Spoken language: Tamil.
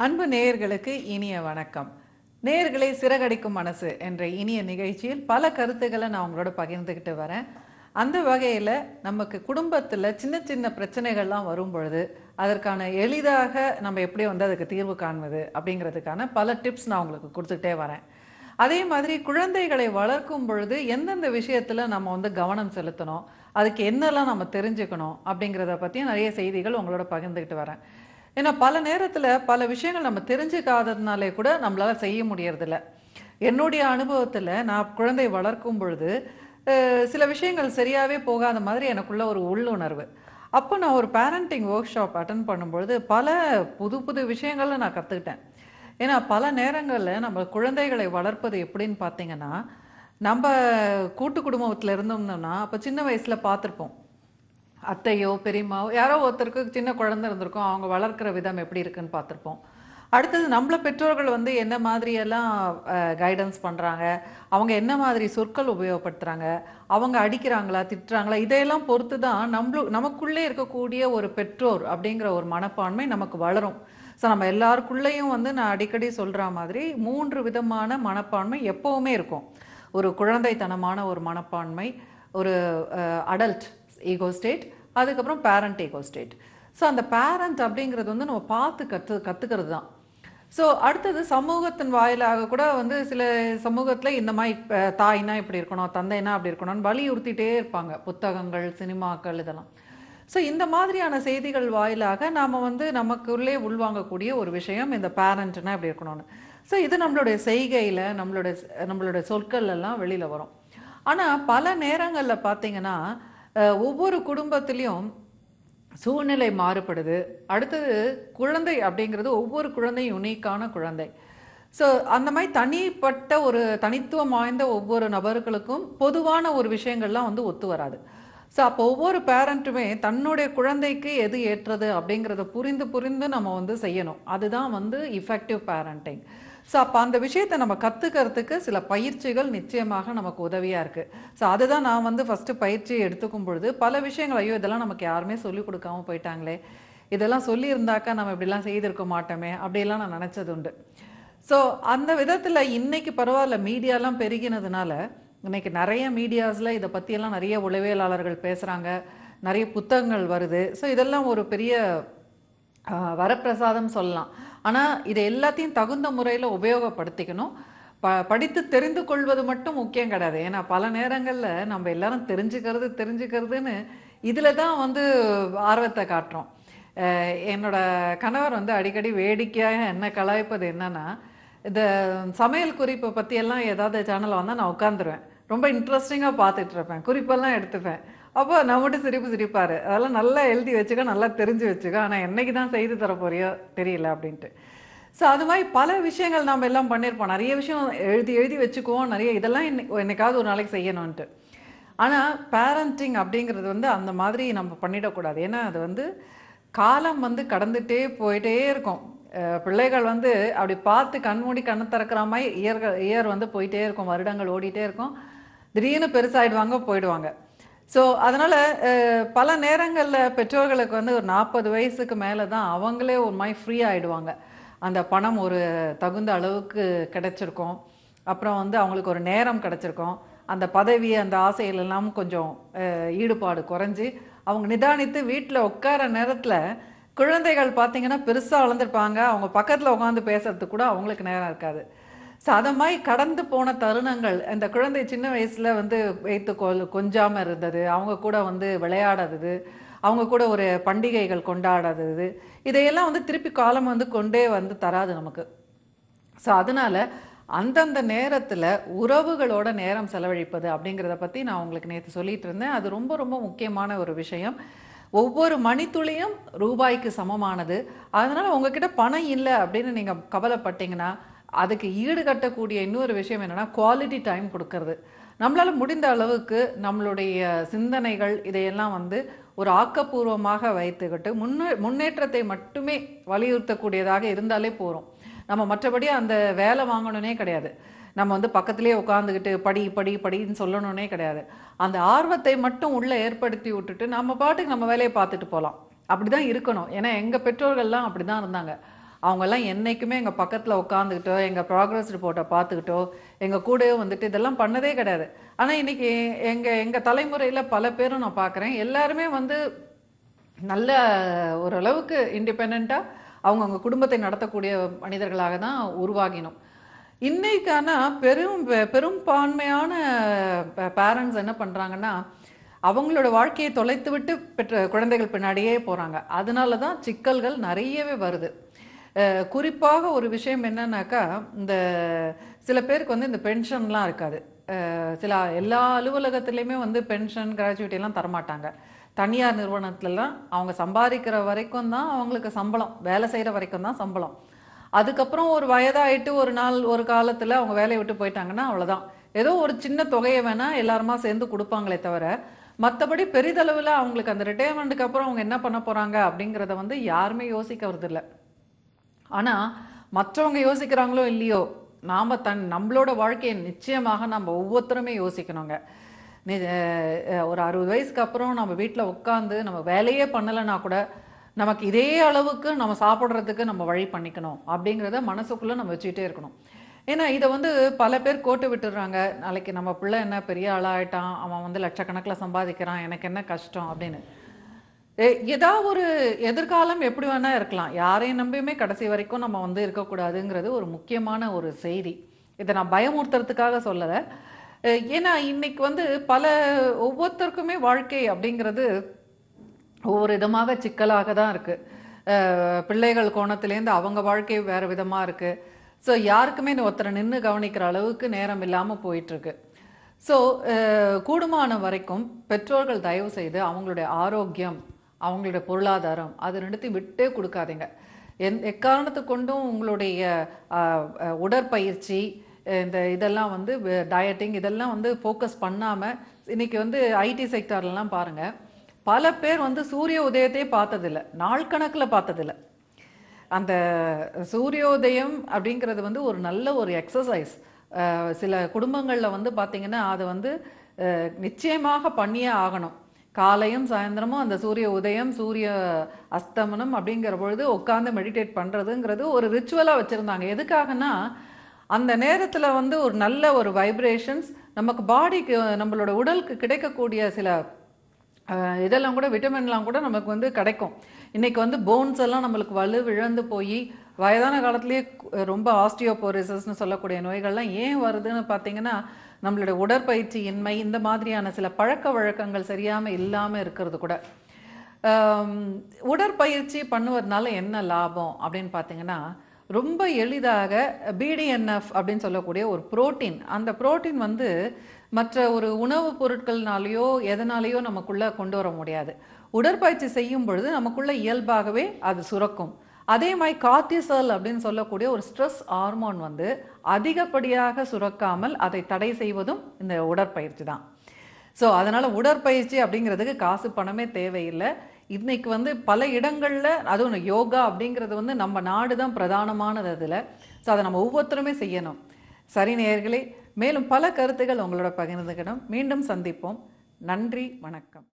அன்பு நேயர்களுக்கு இனிய வணக்கம் நேயர்களே சிறகடிக்கும் மனசு என்ற இனிய நிகழ்ச்சியில் பல கருத்துக்களை நான் உங்களோட பகிர்ந்துக்கிட்டு வரேன் அந்த வகையில் நமக்கு குடும்பத்தில் சின்ன சின்ன பிரச்சனைகள்லாம் வரும் பொழுது அதற்கான எளிதாக நம்ம எப்படி வந்து அதுக்கு தீர்வு காண்பது அப்படிங்கிறதுக்கான பல டிப்ஸ் நான் உங்களுக்கு கொடுத்துக்கிட்டே வரேன் அதே மாதிரி குழந்தைகளை வளர்க்கும் பொழுது எந்தெந்த விஷயத்துல நம்ம வந்து கவனம் செலுத்தணும் அதுக்கு என்னெல்லாம் நம்ம தெரிஞ்சுக்கணும் அப்படிங்கிறத பற்றியும் நிறைய செய்திகள் உங்களோட பகிர்ந்துக்கிட்டு வரேன் ஏன்னா பல நேரத்துல பல விஷயங்கள் நம்ம தெரிஞ்சுக்காததுனாலே கூட நம்மளால செய்ய முடியறதில்ல என்னுடைய அனுபவத்துல நான் குழந்தை வளர்க்கும் பொழுது அஹ், சில விஷயங்கள் சரியாவே போகாத மாதிரி எனக்குள்ள ஒரு உள்ளுணர்வு அப்போ நான் ஒரு பேரண்டிங் ஒர்க் ஷாப் அட்டன் பண்ணும்பொழுது பல புது புது விஷயங்களை நான் கற்றுக்கிட்டேன் ஏன்னா பல நேரங்களில் நம்ம குழந்தைகளை வளர்ப்பது எப்படின்னு பார்த்தீங்கன்னா நம்ம கூட்டு குடும்பத்தில் இருந்தோம்னா அப்போ சின்ன வயசில் பார்த்துருப்போம் அத்தையோ பெரியம்மாவோ யாரோ ஒருத்தருக்கு சின்ன குழந்தை இருந்திருக்கும் அவங்க வளர்க்குற விதம் எப்படி இருக்குன்னு பார்த்துருப்போம் அடுத்தது நம்மள பெற்றோர்கள் வந்து என்ன மாதிரியெல்லாம் கைடன்ஸ் பண்ணுறாங்க அவங்க என்ன மாதிரி சொற்கள் உபயோகப்படுத்துகிறாங்க அவங்க அடிக்கிறாங்களா திட்டுறாங்களா இதையெல்லாம் பொறுத்து தான் நம்மளு நமக்குள்ளே இருக்கக்கூடிய ஒரு பெற்றோர் அப்படிங்கிற ஒரு மனப்பான்மை நமக்கு வளரும் ஸோ நம்ம எல்லாருக்குள்ளேயும் வந்து நான் அடிக்கடி சொல்கிற மாதிரி மூன்று விதமான மனப்பான்மை எப்போவுமே இருக்கும் ஒரு குழந்தைத்தனமான ஒரு மனப்பான்மை ஒரு அடல்ட் ஈகோ ஸ்டேட் அதுக்கப்புறம் பேரண்ட் ஈகோ ஸ்டேட் ஸோ அந்த பேரண்ட் அப்படிங்கிறது வந்து நம்ம பார்த்து கற்று கற்றுக்கிறது தான் ஸோ அடுத்தது சமூகத்தின் வாயிலாக கூட வந்து சில சமூகத்தில் இந்த மாதிரி அஹ், தாய்னா இப்படி இருக்கணும் தந்தைனா அப்படி இருக்கணும்னு வலியுறுத்திட்டே இருப்பாங்க புத்தகங்கள் சினிமாக்கள் இதெல்லாம் ஸோ இந்த மாதிரியான செய்திகள் வாயிலாக நாம் வந்து நமக்குள்ளே உள்வாங்கக்கூடிய ஒரு விஷயம் இந்த பேரண்ட்னா இப்படி இருக்கணும்னு ஸோ இது நம்மளுடைய செய்கையில் நம்மளுடைய நம்மளுடைய சொற்கள் எல்லாம் வெளியில் வரும் ஆனால் பல நேரங்களில் பார்த்தீங்கன்னா அஹ், ஒவ்வொரு குடும்பத்திலையும் சூழ்நிலை மாறுபடுது அடுத்தது குழந்தை அப்படிங்கிறது ஒவ்வொரு குழந்தையும் யுனிக்கான குழந்தை ஸோ அந்த மாதிரி தனிப்பட்ட ஒரு தனித்துவம் வாய்ந்த ஒவ்வொரு நபர்களுக்கும் பொதுவான ஒரு விஷயங்கள்லாம் வந்து ஒத்து வராது ஸோ அப்போ ஒவ்வொரு பேரண்ட்டுமே தன்னுடைய குழந்தைக்கு எது ஏற்றது அப்படிங்கிறத புரிந்து புரிந்து நம்ம வந்து செய்யணும் அதுதான் வந்து இஃபெக்டிவ் பேரண்டிங் ஸோ அப்போ அந்த விஷயத்தை நம்ம கற்றுக்கிறதுக்கு சில பயிற்சிகள் நிச்சயமாக நமக்கு உதவியாக இருக்குது ஸோ அதுதான் நான் வந்து ஃபஸ்ட்டு பயிற்சி எடுத்துக்கும் பொழுது பல விஷயங்கள் ஐயோ இதெல்லாம் நமக்கு யாருமே சொல்லிக் கொடுக்காம போயிட்டாங்களே இதெல்லாம் சொல்லியிருந்தாக்கா நம்ம இப்படிலாம் செய்திருக்க மாட்டோமே அப்படியெல்லாம் நான் நினச்சது உண்டு ஸோ அந்த விதத்தில் இன்னைக்கு பரவாயில்ல மீடியாலாம் பெருகினதுனால இன்னைக்கு நிறைய மீடியாஸில் இதை பற்றியெல்லாம் நிறைய உளவியலாளர்கள் பேசுகிறாங்க நிறைய புத்தகங்கள் வருது ஸோ இதெல்லாம் ஒரு பெரிய ஆஹ், வரப்பிரசாதம் சொல்லலாம் ஆனால் இதை எல்லாத்தையும் தகுந்த முறையில் உபயோகப்படுத்திக்கணும் ப படித்து தெரிந்து கொள்வது மட்டும் முக்கியம் கிடையாது ஏன்னா பல நேரங்களில் நம்ம எல்லாரும் தெரிஞ்சுக்கிறது தெரிஞ்சுக்கிறதுன்னு இதில் தான் வந்து ஆர்வத்தை காட்டுறோம் அஹ் என்னோட கணவர் வந்து அடிக்கடி வேடிக்கையாக என்ன கலாய்ப்பது என்னன்னா இந்த சமையல் குறிப்பை பற்றியெல்லாம் ஏதாவது சேனல் வந்தால் நான் உட்காந்துருவேன் ரொம்ப இன்ட்ரெஸ்டிங்காக பார்த்துட்டு இருப்பேன் குறிப்பெல்லாம் எடுத்துப்பேன் அப்போ நான் மட்டும் சிரிப்பு சிரிப்பார் அதெல்லாம் நல்லா எழுதி வச்சுக்க நல்லா தெரிஞ்சு வச்சுக்க ஆனால் என்னைக்கு தான் செய்து தர போறியோ தெரியல அப்படின்ட்டு ஸோ அது மாதிரி பல விஷயங்கள் நம்ம எல்லாம் பண்ணியிருப்போம் நிறைய விஷயம் எழுதி எழுதி வச்சுக்குவோம் நிறைய இதெல்லாம் இன்னைக்கு என்னைக்காவது ஒரு நாளைக்கு செய்யணும்ன்ட்டு ஆனால் பேரண்டிங் அப்படிங்கிறது வந்து அந்த மாதிரி நம்ம பண்ணிடக்கூடாது ஏன்னா அது வந்து காலம் வந்து கடந்துட்டே போயிட்டே இருக்கும் அஹ் பிள்ளைகள் வந்து அப்படி பார்த்து கண்மூடி கண்ணு திறக்கிற மாதிரி இயர்கள் இயர் வந்து போயிட்டே இருக்கும் வருடங்கள் ஓடிட்டே இருக்கும் திடீர்னு பெருசாயிடுவாங்க போயிடுவாங்க ஸோ அதனால் பல நேரங்களில் பெற்றோர்களுக்கு வந்து ஒரு நாற்பது வயசுக்கு மேலே தான் அவங்களே ஒரு மாதிரி ஃப்ரீ ஆயிடுவாங்க அந்த பணம் ஒரு தகுந்த அளவுக்கு கிடைச்சிருக்கும் அப்புறம் வந்து அவங்களுக்கு ஒரு நேரம் கிடைச்சிருக்கும் அந்த பதவி அந்த ஆசைகள் எல்லாம் கொஞ்சம் அஹ், ஈடுபாடு குறைஞ்சி அவங்க நிதானித்து வீட்டில் உட்கார நேரத்தில் குழந்தைகள் பார்த்தீங்கன்னா பெருசாக வளர்ந்துருப்பாங்க அவங்க பக்கத்தில் உட்காந்து பேசுறதுக்கு கூட அவங்களுக்கு நேரம் இருக்காது ஸோ அதை மாதிரி கடந்து போன தருணங்கள் இந்த குழந்தை சின்ன வயசில் வந்து வைத்து கொல் கொஞ்சாமல் இருந்தது அவங்க கூட வந்து விளையாடாதது அவங்க கூட ஒரு பண்டிகைகள் கொண்டாடாதது இதையெல்லாம் வந்து திருப்பி காலம் வந்து கொண்டே வந்து தராது நமக்கு ஸோ அதனால அந்தந்த நேரத்தில் உறவுகளோட நேரம் செலவழிப்பது அப்படிங்கிறத பற்றி நான் உங்களுக்கு நேற்று சொல்லிட்டு இருந்தேன் அது ரொம்ப ரொம்ப முக்கியமான ஒரு விஷயம் ஒவ்வொரு மணித்துளியும் ரூபாய்க்கு சமமானது அதனால உங்ககிட்ட பணம் இல்லை அப்படின்னு நீங்கள் கவலைப்பட்டீங்கன்னா அதுக்கு ஈடு கட்டக்கூடிய இன்னொரு விஷயம் என்னன்னா குவாலிட்டி டைம் கொடுக்கறது நம்மளால முடிந்த அளவுக்கு நம்மளுடைய சிந்தனைகள் இதையெல்லாம் வந்து ஒரு ஆக்கப்பூர்வமாக வைத்துக்கிட்டு முன்னே முன்னேற்றத்தை மட்டுமே வலியுறுத்தக்கூடியதாக இருந்தாலே போதும் நம்ம மற்றபடி அந்த வேலை வாங்கணுனே கிடையாது நம்ம வந்து பக்கத்திலே உட்காந்துக்கிட்டு படி படி படின்னு சொல்லணும்னே கிடையாது அந்த ஆர்வத்தை மட்டும் உள்ள ஏற்படுத்தி விட்டுட்டு நம்ம பாட்டுக்கு நம்ம வேலையை பார்த்துட்டு போகலாம் அப்படிதான் இருக்கணும் ஏன்னா எங்க பெற்றோர்கள்லாம் அப்படிதான் இருந்தாங்க அவங்கெல்லாம் என்னைக்குமே எங்கள் பக்கத்தில் உட்காந்துக்கிட்டோ எங்கள் ப்ராக்ரஸ் ரிப்போர்ட்டை பார்த்துக்கிட்டோ எங்கள் கூடவே வந்துட்டு இதெல்லாம் பண்ணதே கிடையாது ஆனால் இன்னைக்கு எங்கள் எங்கள் தலைமுறையில் பல பேரும் நான் பார்க்குறேன் எல்லாருமே வந்து நல்ல ஓரளவுக்கு இண்டிபெண்ட்டாக அவங்கவுங்க குடும்பத்தை நடத்தக்கூடிய மனிதர்களாக தான் உருவாகினோம் இன்னைக்கான பெரும் பெ- பெரும்பான்மையான பேரண்ட்ஸ் என்ன பண்ணுறாங்கன்னா அவங்களோட வாழ்க்கையை தொலைத்து விட்டு பெற்ற குழந்தைகள் பின்னாடியே போகிறாங்க அதனால தான் சிக்கல்கள் நிறையவே வருது அஹ் குறிப்பாக ஒரு விஷயம் என்னன்னாக்கா இந்த சில பேருக்கு வந்து இந்த பென்ஷன்லாம் இருக்காது அஹ் சில எல்லா அலுவலகத்துலேயுமே வந்து பென்ஷன் கிராஜுவிட்டி எல்லாம் தரமாட்டாங்க தனியார் நிறுவனத்துலலாம் அவங்க சம்பாதிக்கிற வரைக்கும் தான் அவங்களுக்கு சம்பளம் வேலை செய்கிற வரைக்கும் தான் சம்பளம் அதுக்கப்புறம் ஒரு வயதாயிட்டு ஒரு நாள் ஒரு காலத்தில் அவங்க வேலையை விட்டு போயிட்டாங்கன்னா அவ்வளோதான் ஏதோ ஒரு சின்ன தொகையை வேணால் எல்லாருமா சேர்ந்து கொடுப்பாங்களே தவிர மற்றபடி பெரிதளவில் அவங்களுக்கு அந்த ரிட்டையர்மெண்ட்டுக்கு அப்புறம் அவங்க என்ன பண்ண போகிறாங்க அப்படிங்கிறத வந்து யாருமே யோசிக்கிறது இல்ல ஆனால் மற்றவங்க யோசிக்கிறாங்களோ இல்லையோ நாம் தன் நம்மளோட வாழ்க்கையை நிச்சயமாக நம்ம ஒவ்வொருத்தருமே யோசிக்கணுங்க நி- அஹ் ஒரு அறுபது வயசுக்கு அப்புறம் நம்ம வீட்டில் உட்காந்து நம்ம வேலையே பண்ணலைன்னா கூட நமக்கு இதே அளவுக்கு நம்ம சாப்பிட்றதுக்கு நம்ம வழி பண்ணிக்கணும் அப்படிங்கிறத மனசுக்குள்ளே நம்ம வச்சுக்கிட்டே இருக்கணும் ஏன்னா இதை வந்து பல பேர் கோட்டு விட்டுடுறாங்க நாளைக்கு நம்ம பிள்ளை என்ன பெரிய ஆளாயிட்டான் அவன் வந்து லட்சக்கணக்கில் சம்பாதிக்கிறான் எனக்கு என்ன கஷ்டம் அப்படின்னு ஏ- ஏதாவது ஒரு எதிர்காலம் எப்படி வேணா இருக்கலாம் யாரையும் நம்பியுமே கடைசி வரைக்கும் நம்ம வந்து இருக்கக்கூடாதுங்கிறது ஒரு முக்கியமான ஒரு செய்தி இதை நான் பயமுறுத்துறதுக்காக சொல்லலை அஹ் ஏன்னா இன்னைக்கு வந்து பல ஒவ்வொருத்தருக்குமே வாழ்க்கை அப்படிங்கிறது ஒவ்வொரு விதமாக சிக்கலாக தான் இருக்கு அஹ் பிள்ளைகள் கோணத்துலேருந்து அவங்க வாழ்க்கை வேற விதமா இருக்கு ஸோ யாருக்குமே இந்த ஒருத்தரை நின்று கவனிக்கிற அளவுக்கு நேரம் இல்லாமல் போயிட்டு இருக்கு ஸோ கூடுமான வரைக்கும் பெற்றோர்கள் தயவு செய்து அவங்களுடைய ஆரோக்கியம் அவங்களுடைய பொருளாதாரம் அது ரெண்டுத்தையும் விட்டே கொடுக்காதீங்க எந் எக்காரணத்து கொண்டும் உங்களுடைய அஹ், அஹ், உடற்பயிற்சி அஹ், இந்த இதெல்லாம் வந்து டயட்டிங் இதெல்லாம் வந்து ஃபோக்கஸ் பண்ணாமல் இன்னைக்கு வந்து ஐடி செக்டார்லலாம் பாருங்க பல பேர் வந்து சூரிய உதயத்தையே பார்த்ததில்ல நாள் கணக்கில் பார்த்ததில்ல அந்த சூரியோதயம் அப்படிங்கிறது வந்து ஒரு நல்ல ஒரு எக்ஸசைஸ் சில குடும்பங்களில் வந்து பார்த்தீங்கன்னா அதை வந்து அஹ், நிச்சயமாக பண்ணியே ஆகணும் காலையும் சாயந்தரமும் அந்த சூரிய உதயம் சூரிய அஸ்தமனம் அப்படிங்கிற பொழுது உட்காந்து மெடிடேட் பண்ணுறதுங்கிறது ஒரு ரிச்சுவலாக வச்சுருந்தாங்க எதுக்காகனா அந்த நேரத்தில் வந்து ஒரு நல்ல ஒரு வைப்ரேஷன்ஸ் நமக்கு பாடிக்கு நம்மளோட உடலுக்கு கிடைக்கக்கூடிய சில அஹ் இதெல்லாம் கூட விட்டமின்லாம் கூட நமக்கு வந்து கிடைக்கும் இன்னைக்கு வந்து போன்ஸ் எல்லாம் நம்மளுக்கு வலு விழந்து போய் வயதான காலத்திலேயே கு- ரொம்ப ஆஸ்டியோபோரிசஸ்னு சொல்லக்கூடிய நோய்கள்லாம் ஏன் வருதுன்னு பார்த்தீங்கன்னா நம்மளுடைய உடற்பயிற்சி இன்மை இந்த மாதிரியான சில பழக்க வழக்கங்கள் சரியாம இல்லாம இருக்கிறது கூட ஆம், உடற்பயிற்சி பண்ணுவதனால என்ன லாபம் அப்படின்னு பார்த்தீங்கன்னா ரொம்ப எளிதாக பிடிஎன்எஃப் அப்படின்னு சொல்லக்கூடிய ஒரு புரோட்டீன் அந்த புரோட்டீன் வந்து மற்ற ஒரு உணவுப் பொருட்கள்னாலேயோ எதனாலேயோ நமக்குள்ள கொண்டு வர முடியாது உடற்பயிற்சி செய்யும் பொழுது நமக்குள்ள இயல்பாகவே அது சுரக்கும் அதே மாதிரி கார்டிசல் அப்படின்னு சொல்லக்கூடிய ஒரு ஸ்ட்ரெஸ் ஹார்மோன் வந்து அதிகப்படியாக சுரக்காமல் அதை தடை செய்வதும் இந்த உடற்பயிற்சி தான் ஸோ அதனால உடற்பயிற்சி அப்படிங்கிறதுக்கு காசு பணமே தேவையில்லை இன்னைக்கு வந்து பல இடங்கள்ல அதுவும் யோகா அப்படிங்கிறது வந்து நம்ம நாடு தான் பிரதானமானது அதில் ஸோ அதை நம்ம ஒவ்வொருத்தருமே செய்யணும் சரி நேயர்களே மேலும் பல கருத்துகள் உங்களோட பகிர்ந்துக்கணும் மீண்டும் சந்திப்போம் நன்றி வணக்கம்